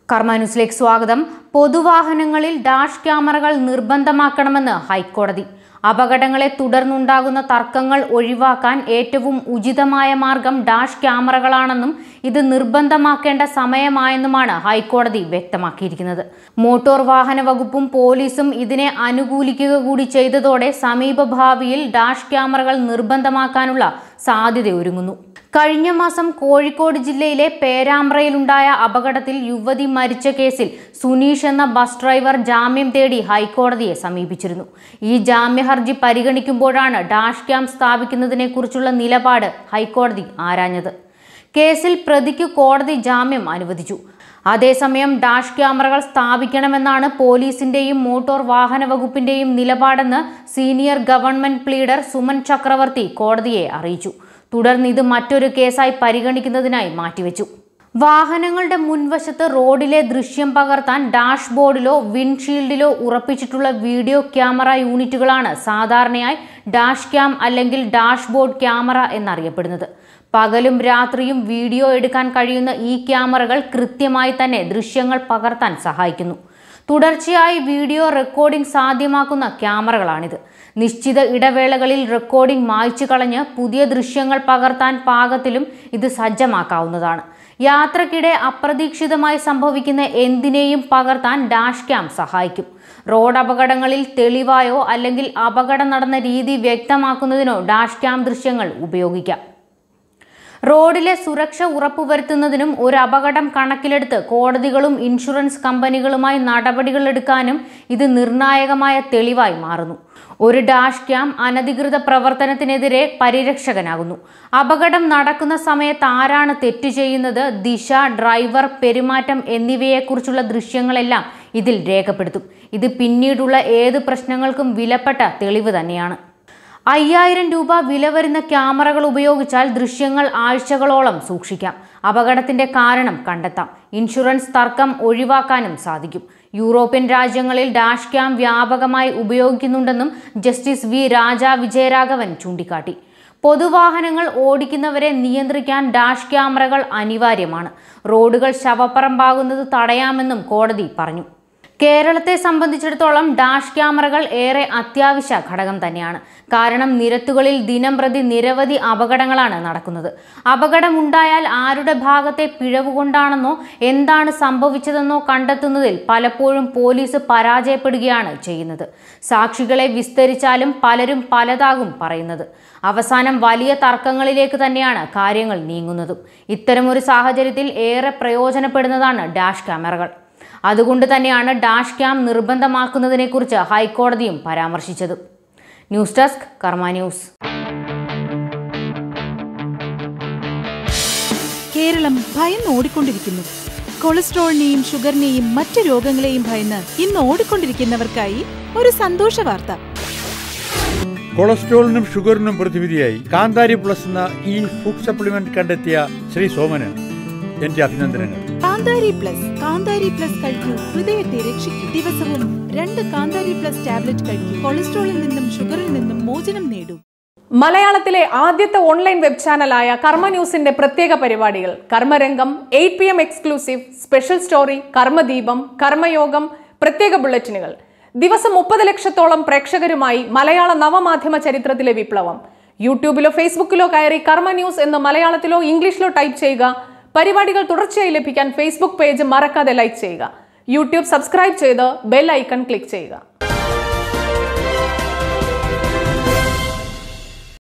കർമ്മ ന്യൂസിലേക്ക് സ്വാഗതം പൊതുവാഹനങ്ങളിൽ ഡാഷ് ക്യാമറകൾ നിർബന്ധമാക്കണമെന്ന് ഹൈക്കോടതി അപകടങ്ങളെ തുടർന്നുണ്ടാകുന്ന തർക്കങ്ങൾ ഒഴിവാക്കാൻ ഏറ്റവും ഉചിതമായ മാർഗം ഡാഷ് ക്യാമറകളാണെന്നും ഇത് നിർബന്ധമാക്കേണ്ട സമയമായെന്നുമാണ് ഹൈക്കോടതി വ്യക്തമാക്കിയിരിക്കുന്നത് മോട്ടോർ വാഹന വകുപ്പും പോലീസും ഇതിനെ അനുകൂലിക്കുക കൂടി ചെയ്തതോടെ സമീപഭാവിയിൽ ഡാഷ് ക്യാമറകൾ നിർബന്ധമാക്കാനുള്ള സാധ്യതയൊരുങ്ങുന്നു കഴിഞ്ഞ മാസം കോഴിക്കോട് ജില്ലയിലെ പേരാമ്പ്രയിലുണ്ടായ അപകടത്തിൽ യുവതി മരിച്ച കേസിൽ സുനീഷ് എന്ന ബസ് ഡ്രൈവർ ജാമ്യം തേടി ഹൈക്കോടതിയെ സമീപിച്ചിരുന്നു ഈ ജാമ്യ ഹർജി പരിഗണിക്കുമ്പോഴാണ് ഡാഷ് ക്യാം സ്ഥാപിക്കുന്നതിനെക്കുറിച്ചുള്ള നിലപാട് ഹൈക്കോടതി ആരാഞ്ഞത് കേസിൽ പ്രതിക്ക് കോടതി ജാമ്യം അനുവദിച്ചു അതേസമയം ഡാഷ് ക്യാമറകൾ സ്ഥാപിക്കണമെന്നാണ് പോലീസിന്റെയും മോട്ടോർ വാഹന വകുപ്പിന്റെയും നിലപാടെന്ന് senior government pleader Suman Chakravarthy കോടതിയെ അറിയിച്ചു തുടർന്ന് ഇത് മറ്റൊരു കേസായി പരിഗണിക്കുന്നതിനായി മാറ്റിവെച്ചു വാഹനങ്ങളുടെ മുൻവശത്ത് റോഡിലെ ദൃശ്യം പകർത്താൻ ഡാഷ്ബോർഡിലോ വിൻഷീൽഡിലോ ഉറപ്പിച്ചിട്ടുള്ള വീഡിയോ ക്യാമറ യൂണിറ്റുകളാണ് സാധാരണയായി ഡാഷ് ക്യാം അല്ലെങ്കിൽ ഡാഷ്ബോർഡ് ക്യാമറ എന്നറിയപ്പെടുന്നത് പകലും രാത്രിയും വീഡിയോ എടുക്കാൻ കഴിയുന്ന ഈ ക്യാമറകൾ കൃത്യമായി തന്നെ ദൃശ്യങ്ങൾ പകർത്താൻ സഹായിക്കുന്നു തുടർച്ചയായി വീഡിയോ റെക്കോർഡിംഗ് സാധ്യമാക്കുന്ന ക്യാമറകളാണിത് നിശ്ചിത ഇടവേളകളിൽ റെക്കോർഡിംഗ് മായ്ച്ചു കളഞ്ഞ് പുതിയ ദൃശ്യങ്ങൾ പകർത്താൻ പാകത്തിലും ഇത് സജ്ജമാക്കാവുന്നതാണ് യാത്രക്കിടെ അപ്രതീക്ഷിതമായി സംഭവിക്കുന്ന എന്തിനേയും പകർത്താൻ ഡാഷ് ക്യാം സഹായിക്കും റോഡ് അപകടങ്ങളിൽ തെളിവായോ അല്ലെങ്കിൽ അപകടം നടന്ന രീതി വ്യക്തമാക്കുന്നതിനോ ഡാഷ് ക്യാം ദൃശ്യങ്ങൾ ഉപയോഗിക്കാം റോഡിലെ സുരക്ഷ ഉറപ്പുവരുത്തുന്നതിനും ഒരു അപകടം കണക്കിലെടുത്ത് കോടതികളും ഇൻഷുറൻസ് കമ്പനികളുമായി നടപടികളെടുക്കാനും ഇത് നിർണായകമായ തെളിവായി മാറുന്നു ഒരു ഡാഷ് ക്യാം അനധികൃത പ്രവർത്തനത്തിനെതിരെ പരിരക്ഷകനാകുന്നു അപകടം നടക്കുന്ന സമയത്ത് ആരാണ് തെറ്റ് ചെയ്യുന്നത് ദിശ ഡ്രൈവർ പെരുമാറ്റം എന്നിവയെക്കുറിച്ചുള്ള ദൃശ്യങ്ങളെല്ലാം ഇതിൽ രേഖപ്പെടുത്തും ഇത് പിന്നീടുള്ള ഏത് പ്രശ്നങ്ങൾക്കും വിലപ്പെട്ട തെളിവ് തന്നെയാണ് അയ്യായിരം രൂപ വില വരുന്ന ക്യാമറകൾ ഉപയോഗിച്ചാൽ ദൃശ്യങ്ങൾ ആഴ്ചകളോളം സൂക്ഷിക്കാം അപകടത്തിന്റെ കാരണം കണ്ടെത്താം ഇൻഷുറൻസ് തർക്കം ഒഴിവാക്കാനും സാധിക്കും യൂറോപ്യൻ രാജ്യങ്ങളിൽ ഡാഷ് ക്യാം വ്യാപകമായി ഉപയോഗിക്കുന്നുണ്ടെന്നും ജസ്റ്റിസ് വി രാജ വിജയരാഘവൻ ചൂണ്ടിക്കാട്ടി പൊതുവാഹനങ്ങൾ ഓടിക്കുന്നവരെ നിയന്ത്രിക്കാൻ ഡാഷ് ക്യാമറകൾ അനിവാര്യമാണ് റോഡുകൾ ശവപ്പറമ്പാകുന്നത് തടയാമെന്നും കോടതി പറഞ്ഞു കേരളത്തെ സംബന്ധിച്ചിടത്തോളം ഡാഷ് ക്യാമറകൾ ഏറെ അത്യാവശ്യ ഘടകം തന്നെയാണ് കാരണം നിരത്തുകളിൽ ദിനം പ്രതി നിരവധി അപകടങ്ങളാണ് നടക്കുന്നത് അപകടമുണ്ടായാൽ ആരുടെ ഭാഗത്തെ പിഴവ് കൊണ്ടാണെന്നോ എന്താണ് സംഭവിച്ചതെന്നോ കണ്ടെത്തുന്നതിൽ പലപ്പോഴും പോലീസ് പരാജയപ്പെടുകയാണ് ചെയ്യുന്നത് സാക്ഷികളെ വിസ്തരിച്ചാലും പലരും പലതാകും പറയുന്നത് അവസാനം വലിയ തർക്കങ്ങളിലേക്ക് തന്നെയാണ് കാര്യങ്ങൾ നീങ്ങുന്നതും ഇത്തരമൊരു സാഹചര്യത്തിൽ ഏറെ പ്രയോജനപ്പെടുന്നതാണ് ഡാഷ് ക്യാമറകൾ അതുകൊണ്ട് തന്നെയാണ് ഡാഷ് ക്യാം നിർബന്ധമാക്കുന്നതിനെക്കുറിച്ച് ഹൈക്കോടതിയും പരാമർശിച്ചത് news desk Karma news Keralam ഭയന്ന് ഓടിക്കൊണ്ടിരിക്കുന്നു കൊളസ്ട്രോളിനെയും ഷുഗറിനെയും മറ്റു രോഗങ്ങളെയും ഭയന്ന് ഇന്ന് ഓടിക്കൊണ്ടിരിക്കുന്നവർക്കായി ഒരു സന്തോഷ വാർത്ത കൊളസ്ട്രോളിനും ഷുഗറിനും പ്രതിവിധിയായി കാന്താരി പ്ലസ് എന്ന ഈ ഫുഡ് സപ്ലിമെന്റ് കണ്ടെത്തിയ ശ്രീ സോമന് എന്റെ അഭിനന്ദനങ്ങൾ കാന്താരി പ്ലസ് കാന്താരി പ്ലസ് കഴിക്കൂ ഹൃദയത്തെ രക്ഷിക്കൂ ദിവസവും രണ്ട് കാന്താരി പ്ലസ് ടാബ്ലറ്റ് കഴിക്കൂ കൊളസ്ട്രോളിൽ നിന്നും ഷുഗറിൽ നിന്നും മോചനം നേടൂ മലയാളത്തിലെ ആദ്യത്തെ ഓൺലൈൻ വെബ് ചാനലായ കർമ്മ ന്യൂസിന്റെ പ്രത്യേക പരിപാടികൾ Karmarangam eight P M exclusive special story Karmadeepam Karmayogam പ്രത്യേക ബുള്ളറ്റിനുകൾ ദിവസം മുപ്പത് ലക്ഷത്തോളം പ്രേക്ഷകരുമായി മലയാള നവമാധ്യമ ചരിത്രത്തിലെ വിപ്ലവം യൂട്യൂബിലോ ഫേസ്ബുക്കിലോ കയറി കർമ്മ ന്യൂസ് എന്ന് മലയാളത്തിലോ ഇംഗ്ലീഷിലോ ടൈപ്പ് ചെയ്യുക പരിപാടികൾ തുടർച്ചയായി ലഭിക്കാൻ ഫേസ്ബുക്ക് പേജ് മറക്കാതെ ലൈക്ക് ചെയ്യുക യൂട്യൂബ് സബ്സ്ക്രൈബ് ചെയ്ത് ബെൽ ഐക്കൺ ക്ലിക്ക് ചെയ്യുക